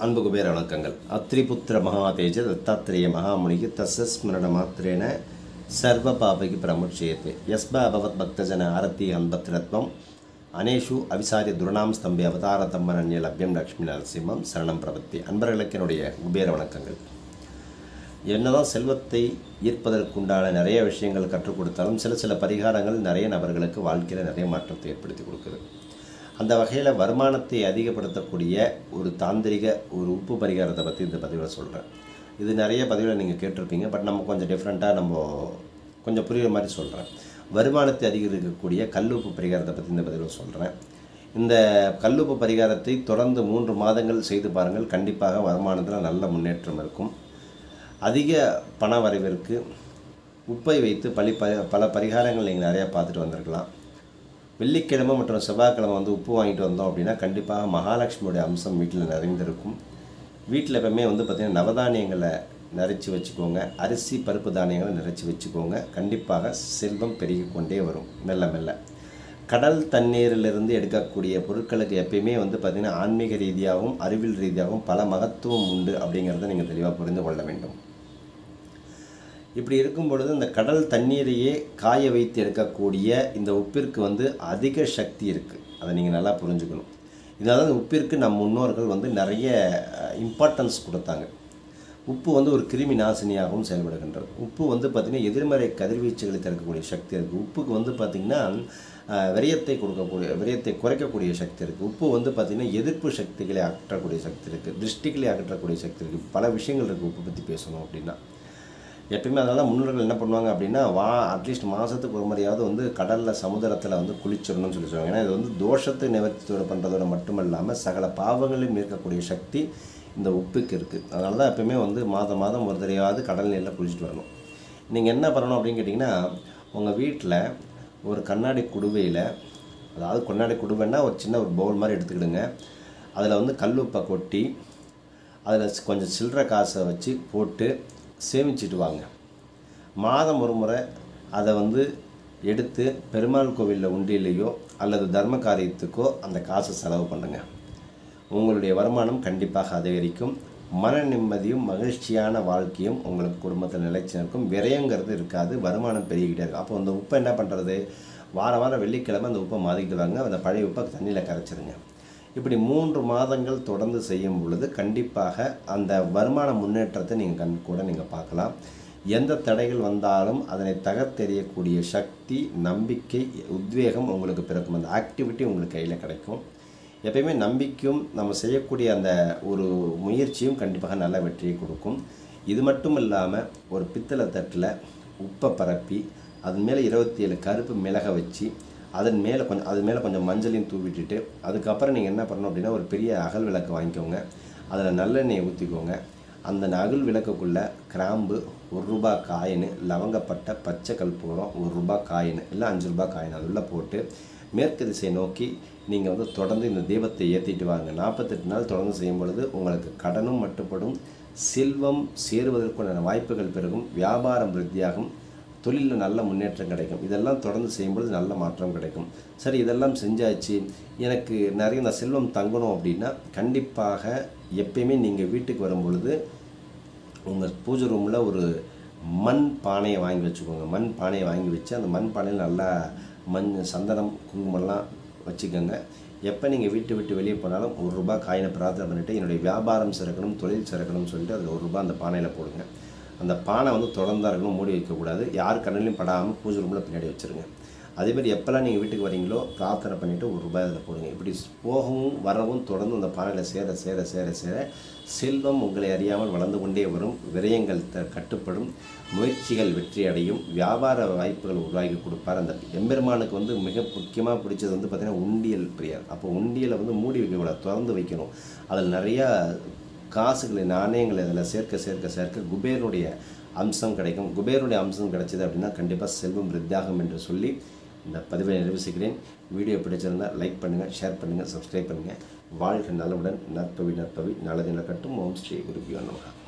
அன்பு குபேர வணக்கங்கள் அத்ரிபுத்திர மகாதேஜ தத்தாத்திரேய மகாமுனிக்கு தஸ்ய ஸ்மரண மாத்திரேன சர்வ பாபகி பிரமுட்சயத்து யஸ்ப அபவத் பக்தஜன ஆரத்தி அன்பத்ரத்வம் அனேஷு அவிசாரிய துரணாம் ஸ்தம்பி அவதார தம்மனன்ய லப்யம் லக்ஷ்மி நரசிம்மம் சரணம் பிரபத்தி அன்பர்களுக்கு என்னுடைய குபேர வணக்கங்கள் என்னதான் செல்வத்தை ஈர்ப்பதற்குண்டான நிறைய விஷயங்கள் கற்றுக் கொடுத்தாலும் சில சில பரிகாரங்கள் நிறைய நபர்களுக்கு வாழ்க்கையில் நிறைய மாற்றத்தை ஏற்படுத்தி கொடுக்குது அந்த வகையில் வருமானத்தை அதிகப்படுத்தக்கூடிய ஒரு தாந்திரிக ஒரு உப்பு பரிகாரத்தை பற்றி இந்த பதிவில் சொல்கிறேன் இது நிறைய பதிவில் நீங்கள் கேட்டிருப்பீங்க பட் நம்ம கொஞ்சம் டிஃப்ரெண்ட்டாக நம்ம கொஞ்சம் புரியுற மாதிரி சொல்கிறேன் வருமானத்தை அதிகரிக்கக்கூடிய கல்லுப்பு பரிகாரத்தை பற்றி இந்த பதிவில் சொல்கிறேன் இந்த கல்லுப்பு பரிகாரத்தை தொடர்ந்து மூன்று மாதங்கள் செய்து பாருங்கள் கண்டிப்பாக வருமானத்தில் நல்ல முன்னேற்றம் இருக்கும் அதிக பண வரவிற்கு உப்பை வைத்து பலி ப பல பரிகாரங்கள் நீங்கள் நிறையா பார்த்துட்டு வந்திருக்கலாம் வெள்ளிக்கிழமை மற்றும் செவ்வாய்க்கிழமை வந்து உப்பு வாங்கிட்டு வந்தோம் அப்படின்னா கண்டிப்பாக மகாலட்சுமியோடைய அம்சம் வீட்டில் நிறைந்திருக்கும் வீட்டில் எப்பவுமே வந்து பார்த்திங்கன்னா நவதானியங்களை நிறைச்சி வச்சுக்கோங்க அரிசி பருப்பு தானியங்களை நிறைச்சி வச்சுக்கோங்க கண்டிப்பாக செல்வம் பெருகிக் கொண்டே வரும் மெல்ல மெல்ல கடல் தண்ணீரிலிருந்து எடுக்கக்கூடிய பொருட்களுக்கு எப்பயுமே வந்து பார்த்திங்கன்னா ஆன்மீக ரீதியாகவும் அறிவியல் ரீதியாகவும் பல மகத்துவம் உண்டு அப்படிங்கிறத நீங்கள் தெளிவாக புரிந்து கொள்ள வேண்டும் இப்படி இருக்கும் பொழுது இந்த கடல் தண்ணீரையே காய வைத்து எடுக்கக்கூடிய இந்த உப்பிற்கு வந்து அதிக சக்தி இருக்குது அதை நீங்கள் நல்லா புரிஞ்சுக்கணும் இதனால இந்த உப்பிற்கு நம் முன்னோர்கள் வந்து நிறைய இம்பார்ட்டன்ஸ் கொடுத்தாங்க உப்பு வந்து ஒரு கிருமி நாசினியாகவும் செயல்படுகின்றது உப்பு வந்து பார்த்திங்கன்னா எதிர்மறை கதிர்வீச்சுகளை தடுக்கக்கூடிய சக்தி இருக்குது உப்புக்கு வந்து பார்த்திங்கன்னா அஹ், விரயத்தை கொடுக்கக்கூடிய விரயத்தை குறைக்கக்கூடிய சக்தி இருக்குது உப்பு வந்து பார்த்திங்கன்னா எதிர்ப்பு சக்திகளை அகற்றக்கூடிய சக்தி இருக்குது திருஷ்டிகளை அகற்றக்கூடிய சக்தி இருக்குது பல விஷயங்கள் இருக்குது உப்பு பற்றி பேசணும் அப்படின்னா எப்பயுமே அதனால் முன்னோர்கள் என்ன பண்ணுவாங்க அப்படின்னா வா அட்லீஸ்ட் மாதத்துக்கு ஒரு முறையாவது வந்து கடலில் சமுதிரத்தில் வந்து குளிச்சிடணும்னு சொல்லி சொல்லுவாங்க ஏன்னா இது வந்து தோஷத்தை நிவர்த்தி பண்ணுறதோட மட்டுமல்லாமல் சகல பாவங்களையும் மீட்கக்கூடிய சக்தி இந்த உப்புக்கு இருக்குது அதனால தான் எப்பயுமே வந்து மாதம் மாதம் ஒரு தடவையாவது கடல் நீரில் குளிச்சுட்டு வரணும் நீங்கள் என்ன பண்ணணும் அப்படின்னு கேட்டிங்கன்னா உங்கள் வீட்டில் ஒரு கண்ணாடி குடுவையில் அதாவது கண்ணாடி குடுவைன்னா ஒரு சின்ன ஒரு பவுல் மாதிரி எடுத்துக்கிடுங்க அதில் வந்து கல் உப்பை கொட்டி அதில் கொஞ்சம் சில்லற காசை வச்சு போட்டு சேமிச்சிட்டு வாங்க மாதம் ஒரு முறை அதை வந்து எடுத்து பெருமாள் கோவிலில் உண்டியிலையோ அல்லது தர்ம காரியத்துக்கோ அந்த காசை செலவு பண்ணுங்கள் உங்களுடைய வருமானம் கண்டிப்பாக அதிகரிக்கும் மன நிம்மதியும் மகிழ்ச்சியான வாழ்க்கையும் உங்களுக்கு குடும்பத்தில் நிலைச்சு நிற்கும் விரயங்கிறது இருக்காது வருமானம் பெருகிக்கிட்டே இருக்கும் அப்போ அந்த உப்பை என்ன பண்ணுறது வார வாரம் வெள்ளிக்கிழமை அந்த உப்பை மாதிக்கிட்டு வாங்க அந்த பழைய உப்பை தண்ணியில் கரைச்சிருங்க இப்படி மூன்று மாதங்கள் தொடர்ந்து செய்யும் பொழுது கண்டிப்பாக அந்த வருமான முன்னேற்றத்தை நீங்கள் கண் கூட நீங்கள் பார்க்கலாம் எந்த தடைகள் வந்தாலும் அதனை தகர்த்தெறியக்கூடிய சக்தி நம்பிக்கை உத்வேகம் உங்களுக்கு பிறக்கும் அந்த ஆக்டிவிட்டி உங்களுக்கு கையில் கிடைக்கும் எப்பயுமே நம்பிக்கையும் நம்ம செய்யக்கூடிய அந்த ஒரு முயற்சியும் கண்டிப்பாக நல்ல வெற்றியை கொடுக்கும் இது மட்டும் இல்லாமல் ஒரு பித்தளை தட்டில் உப்பை பரப்பி அதன் மேலே இருபத்தி ஏழு கருப்பு மிளகை வச்சு அதன் மேலே கொஞ்சம் அது மேலே கொஞ்சம் மஞ்சளையும் தூவிட்டுட்டு அதுக்கப்புறம் நீங்கள் என்ன பண்ணணும் அப்படின்னா ஒரு பெரிய அகல் விளக்கு வாங்கிக்கோங்க அதில் நல்லெண்ணெயை ஊற்றிக்கோங்க அந்த அகல் விளக்குக்குள்ளே கிராம்பு ஒரு ரூபா காயின் லவங்கப்பட்டை பச்சை கற்பூரம் ஒரு ரூபா காயின் இல்லை அஞ்சு ரூபா காயின் அது உள்ள போட்டு மேற்கு திசை நோக்கி நீங்கள் வந்து தொடர்ந்து இந்த தீபத்தை ஏற்றிட்டு வாங்க நாற்பத்தெட்டு நாள் தொடர்ந்து செய்யும் பொழுது உங்களுக்கு கடனும் மட்டுப்படும் செல்வம் சேருவதற்குண்டான வாய்ப்புகள் பெருகும் வியாபாரம் விருத்தியாகும் தொழிலில் நல்ல முன்னேற்றம் கிடைக்கும் இதெல்லாம் தொடர்ந்து செய்யும்பொழுது நல்ல மாற்றம் கிடைக்கும் சரி இதெல்லாம் செஞ்சாச்சு எனக்கு நிறைய இந்த செல்வம் தங்கணும் அப்படின்னா கண்டிப்பாக எப்பயுமே நீங்கள் வீட்டுக்கு வரும் பொழுது உங்கள் பூஜை ரூமில் ஒரு மண் பானையை வாங்கி வச்சுக்கோங்க மண் பானையை வாங்கி வச்சு அந்த மண் பானையில் நல்லா மண் சந்தனம் குங்குமம்லாம் வச்சுக்கோங்க எப்போ நீங்கள் வீட்டை விட்டு வெளியே போனாலும் ஒரு ரூபா காயினை பிரார்த்தனை பண்ணிவிட்டு என்னுடைய வியாபாரம் சிறக்கணும் தொழில் சிறக்கணும்னு சொல்லிட்டு அதில் ஒரு ரூபா அந்த பானையில் போடுங்க அந்த பானை வந்து தொடர்ந்தா இருக்கணும் மூடி வைக்கக்கூடாது யார் கண்ணிலையும் படாமல் பூஜை ரூமில் பின்னாடி வச்சுருங்க அதேமாதிரி எப்போல்லாம் நீங்கள் வீட்டுக்கு வரீங்களோ பிரார்த்தனை பண்ணிவிட்டு ஒரு ரூபாய் அதில் போடுங்க இப்படி போகவும் வரவும் தொடர்ந்து அந்த பானையில் சேர சேர சேர சேர செல்வம் உங்களை அறியாமல் வளர்ந்து கொண்டே வரும் விரயங்கள் த கட்டுப்படும் முயற்சிகள் வெற்றி அடையும் வியாபார வாய்ப்புகள் உருவாக்கி கொடுப்பார் அந்த எம்பெருமானுக்கு வந்து மிக முக்கியமாக பிடிச்சது வந்து பார்த்திங்கன்னா உண்டியல் பிரியார் அப்போ உண்டியலை வந்து மூடி வைக்கக்கூடாது திறந்து வைக்கணும் அதில் நிறையா காசுகளை நாணயங்களை அதில் சேர்க்க சேர்க்க சேர்க்க குபேரனுடைய அம்சம் கிடைக்கும் குபேரனுடைய அம்சம் கிடைச்சது அப்படின்னா கண்டிப்பாக செல்வம் விருத்தாகும் என்று சொல்லி இந்த பதிவை நிறைவு வீடியோ பிடிச்சிருந்தால் லைக் பண்ணுங்கள் ஷேர் பண்ணுங்கள் சப்ஸ்கிரைப் பண்ணுங்கள் வாழ்க நலமுடன் நற்பவி நற்பவி நல்லது நடக்கட்டும் ஓம் ஸ்ரீ குருபியோ நமகா